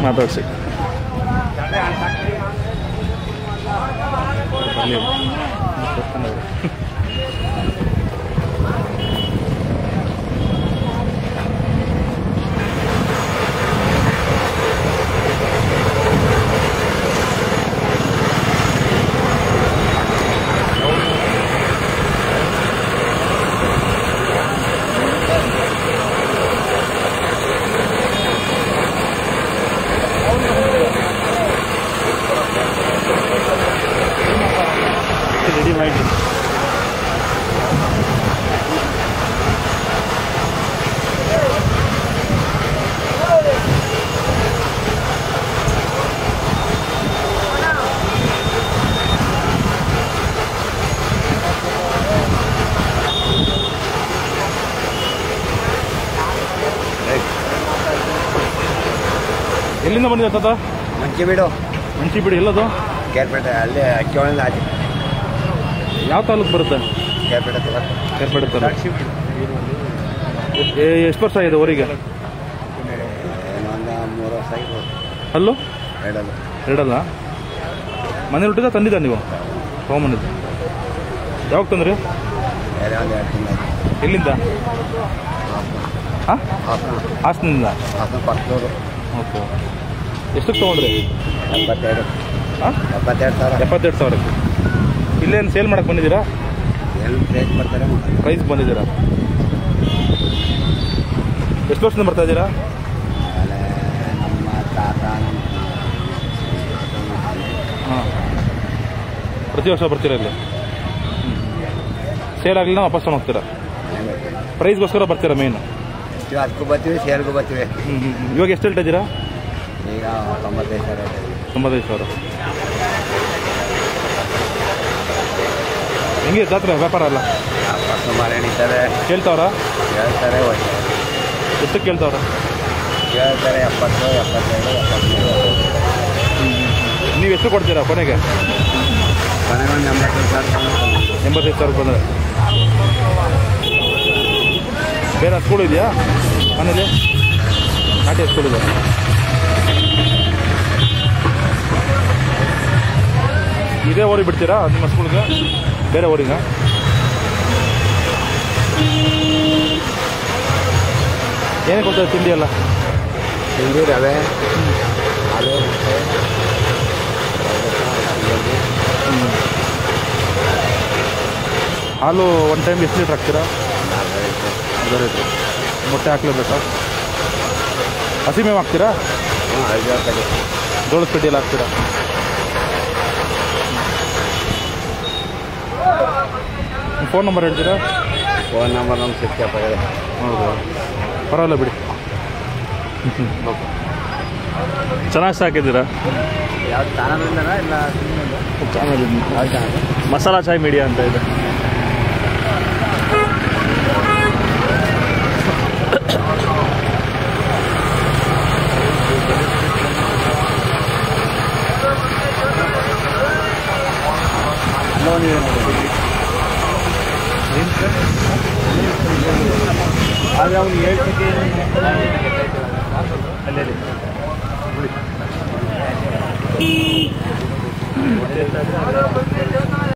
ಮಾತಾಡಿಸಿ ರೆಡಿ ಮಾಡಿ ಎಲ್ಲಿಂದ ಬಂದಿದೆ ತಾತ ಮಂಚಿ ಬಿಡು ಮಂಚಿ ಬಿಡಿ ಎಲ್ಲದು ಕೇರ್ಪೇಟೆ ಅಲ್ಲೇ ಅಕ್ಕಿಯೊಳಗೆ ಆಚೆ ಯಾವ ತಾಲೂಕು ಬರುತ್ತೆ ಕೇರ್ಪೇಟೆ ತಗೊಳ್ಳಿ. ಕೇರ್ಪೇಟೆ ತಾಲೂಕು ಎಷ್ಟು ವರ್ಷ ಆಗಿದೆ ಊರಿಗೆ ಏನೋ ಒಂದು ಮೂರು ವರ್ಷ ಆಗಿರ್ಬೋದು ಅಲ್ಲೂ ಎರಡಲ್ಲ ಎರಡಲ್ಲ ಮನೇಲಿ ಹುಟ್ಟಿದ ತಂದಿದ್ದ ನೀವು ತೊಗೊಂಬಂದಿದ್ದು ಯಾವಾಗ ತಂದ್ರಿ ಬೇರೆ ಒಂದು ಎರಡು ತಿಂಗಳು ಆಯ್ತು ಎಲ್ಲಿಂದ ಹಾಂ ಹಾಸನ ಹಾಸನಿಂದ ಹಾಸನ ಪಕ್ಕದವರು ಓಕೆ ಎಷ್ಟಕ್ಕೆ ತೊಗೊಂಡ್ರಿ ಎಪ್ಪತ್ತೆರಡು ಹಾಂ ಎಪ್ಪತ್ತೆರಡು ಸಾವಿರ ಎಪ್ಪತ್ತೆರಡು ಸಾವಿರಕ್ಕೆ ಇಲ್ಲೇನು ಸೇಲ್ ಮಾಡಕ್ಕೆ ಬಂದಿದ್ದೀರಾ ಎಲ್ಲಿ ರೇಟ್ ಬರ್ತಾರೆ ಪ್ರೈಸ್ ಬಂದಿದ್ದೀರಾ ಎಷ್ಟು ವರ್ಷದಿಂದ ಬರ್ತಾ ಇದ್ದೀರಾ ಆಮೇಲೆ ನಮ್ಮ ತಾತ ನಮ್ಮ ಹಾಂ ಪ್ರತಿ ವರ್ಷ ಬರ್ತೀರಾ ಇಲ್ಲಿ ಸೇಲ್ ಆಗಲಿಲ್ಲ ವಾಪಸ್ ತಗೊಂಡು ಹೋಗ್ತೀರಾ ಪ್ರೈಸ್ಗೋಸ್ಕರ ಬರ್ತೀರಾ ಮೇಯ್ನು ಅದಕ್ಕೂ ಬರ್ತೀವಿ ಸೇಲ್ಗೂ ಬರ್ತೀವಿ ಹ್ಞೂ ಹ್ಞೂ ಇವಾಗ ಎಷ್ಟು ಹೇಳ್ತಾ ಇದ್ದೀರಾ ಈಗ ತೊಂಬತ್ತೈದು ಸಾವಿರ ಇದೆ. ತೊಂಬತ್ತೈದು ಸಾವಿರ ಹೆಂಗೆ ಜಾತ್ರೆ ವ್ಯಾಪಾರ ಅಲ್ಲ ವ್ಯಾಪಾರ ಸುಮಾರು ಏನಿದ್ದಾರೆ ಕೇಳ್ತಾವ್ರ ಹೇಳ್ತಾರೆ ಒಟ್ಟು ಎಷ್ಟಕ್ಕೆ ಕೇಳ್ತಾವ್ರ ಹೇಳ್ತಾರೆ ಎಪ್ಪತ್ತು ಎಪ್ಪತ್ತೆರಡು ಎಪ್ಪತ್ಮೂರು ನೀವು ಎಷ್ಟು ಕೊಡ್ತೀರಾ ಕೊನೆಗೆ ಕೊನೆಗೆ ಒಂದು ಎಂಬತ್ತೈದು ಸಾವಿರ ತಗೊಂಡು ಎಂಬತ್ತೈದು ಸಾವಿರ ಬಂದರೆ ಬೇರೆ ಸ್ಕೂಲ್ ಇದೆಯಾ ಮನೇಲಿ ನಾಟ್ಯ ಸ್ಕೂಲ್ ಇದೆ ಇದೇ ಊರಿಗೆ ಬಿಡ್ತೀರಾ ನಿಮ್ಮ ಸ್ಕೂಲ್ಗೆ ಬೇರೆ ಊರಿಗ ಏನೇ ಕೊಡ್ತಾರೆ ತಿಂಡಿ ಎಲ್ಲ ತಿಂಡಿ ರವೆ ಹಾಲು ಮೊಟ್ಟೆ ಹಾಲು ಒನ್ ಟೈಮ್ ಎಷ್ಟು ಲೀಟ್ರ್ ಹಾಕ್ತೀರಾ ಅದೇ ಲೀಟ್ರ್ ಮೊಟ್ಟೆ ಹಾಕ್ಲೇಬೇಕಾ ಹಸಿ ಮೇವು ಹಾಕ್ತೀರಾ ಹ್ಞೂ ಐದು ರೂಪಾಯಿ ಜೋಳದ ಕಡ್ಡಿಯಲ್ಲಿ ಹಾಕ್ತೀರಾ ಫೋನ್ ನಂಬರ್ ಹೇಳ್ತೀರಾ ಫೋನ್ ನಂಬರ್ ನಮ್ಮ ಸ್ವಿಚ್ ಆಫ್ ಆಗಿದೆ ಹೌದು ಪರವಾಗಿಲ್ಲ ಬಿಡಿ ಚೆನ್ನಾಗಿ ಸಾಕಿದ್ದೀರಾ ಯಾವ ಚಾನಲಿಂದನಾ ಇಲ್ಲ ಚಾನಲ್ ಯಾವ ಚಾನಲ್ ಮಸಾಲಾ ಚಾಯ್ ಮೀಡಿಯಾ ಅಂತ ಇದೆ ಆದರೆ ಅವ್ನು ಹೇಳ್ತಿದ್ದೆ ಅಲ್ಲೇ